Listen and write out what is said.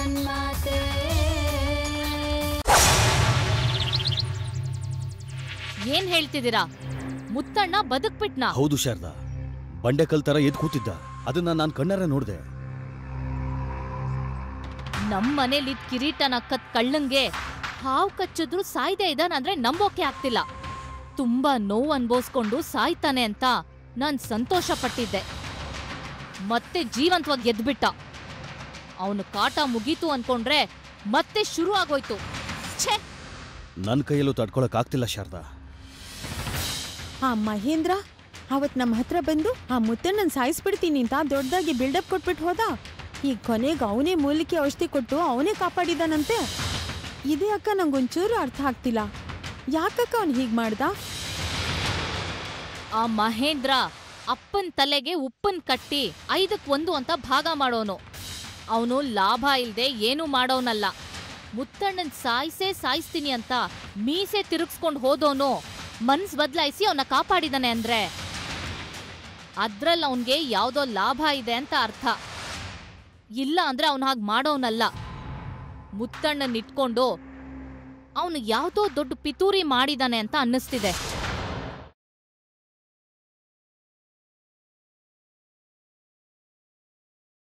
ಜಗನ್ಮಾತೆ ಏನ್ ಹೇಳ್ತಿದ್ದೀರಾ ಮುತ್ತಣ್ಣ ಬದುಕ್ಬಿಟ್ನಾ ಹೌದು ಶಾರದಾ ಬಂಡೆಕಲ್ ತರ ಎದ್ ಕೂತಿದ್ದ ಅದನ್ನ ನಾನ್ ಕಣ್ಣಾರೆ ನೋಡ್ದೆ ನಮ್ ಮನೇಲಿ ಕಿರೀಟನ ಕತ್ ಕಳ್ಳಂಗೆ ಹಾವ್ ಕಚ್ಚಿದ್ರು ಸಾಯ್ದೇ ಇದಾನಂದ್ರೆ ನಂಬೋಕೆ ಆಗ್ತಿಲ್ಲ ತುಂಬಾ ನೋವು ಅನ್ಭವಿಸ್ಕೊಂಡು ಸಾಯ್ತಾನೆ ಅಂತ ನಾನ್ ಸಂತೋಷ ಪಟ್ಟಿದ್ದೆ ಮತ್ತೆ ಜೀವಂತವಾಗಿ ಗೆದ್ಬಿಟ್ಟ ಅವನು ಕಾಟ ಮುಗೀತು ಅನ್ಕೊಂಡ್ರೆ ಮತ್ತೆ ಶುರು ಆಗೋಯ್ತು ಛೇ ನನ್ ಕೈಯಲ್ಲೂ ತಡ್ಕೊಳಕ್ ಆಗ್ತಿಲ್ಲ ಶಾರದಾ ಆ ಮಹೇಂದ್ರ ಅವತ್ ನಮ್ಮ ಹತ್ರ ಬಂದು ಆ ಮುತ್ತಣ್ಣನ್ ಸಾಯಿಸ್ಬಿಡ್ತೀನಿ ಅಂತ ದೊಡ್ಡದಾಗಿ ಬಿಲ್ಡಪ್ ಕೊಟ್ಬಿಟ್ಟು ಹೋದ ಈಗ ಕೊನೆಗೆ ಅವನೇ ಮೂಲಿಕೆ ಔಷಧಿ ಕೊಟ್ಟು ಅವನೇ ಕಾಪಾಡಿದಾನಂತೆ ಇದೇ ಅಕ್ಕ ನಂಗೊಂಚೂರು ಅರ್ಥ ಆಗ್ತಿಲ್ಲ ಯಾಕಕ್ಕ ಅವ್ನು ಹೀಗ್ ಮಾಡ್ದ ಆ ಮಹೇಂದ್ರ ಅಪ್ಪನ್ ತಲೆಗೆ ಉಪ್ಪನ್ ಕಟ್ಟಿ ಐದಕ್ ಒಂದು ಅಂತ ಭಾಗ ಮಾಡೋನು ಅವನು ಲಾಭ ಇಲ್ದೆ ಏನೂ ಮಾಡೋನಲ್ಲ ಮುತ್ತಣ್ಣನ್ ಸಾಯ್ಸೇ ಸಾಯಿಸ್ತೀನಿ ಅಂತ ಮೀಸೆ ತಿರುಗಿಸ್ಕೊಂಡು ಹೋದೋನು ಮನ್ಸ್ ಬದಲಾಯಿಸಿ ಅವನ್ನ ಕಾಪಾಡಿದಾನೆ ಅಂದ್ರೆ ಅದ್ರಲ್ಲಿ ಅವನ್ಗೆ ಯಾವ್ದೋ ಲಾಭ ಇದೆ ಅಂತ ಅರ್ಥ ಇಲ್ಲ ಅಂದ್ರೆ ಅವನು ಹಾಗೆ ಮಾಡೋನಲ್ಲ ಮುತ್ತಣ್ಣನ್ ಇಟ್ಕೊಂಡು ಅವನು ಯಾವ್ದೋ ದೊಡ್ಡ ಪಿತೂರಿ ಮಾಡಿದಾನೆ ಅಂತ ಅನ್ನಿಸ್ತಿದೆ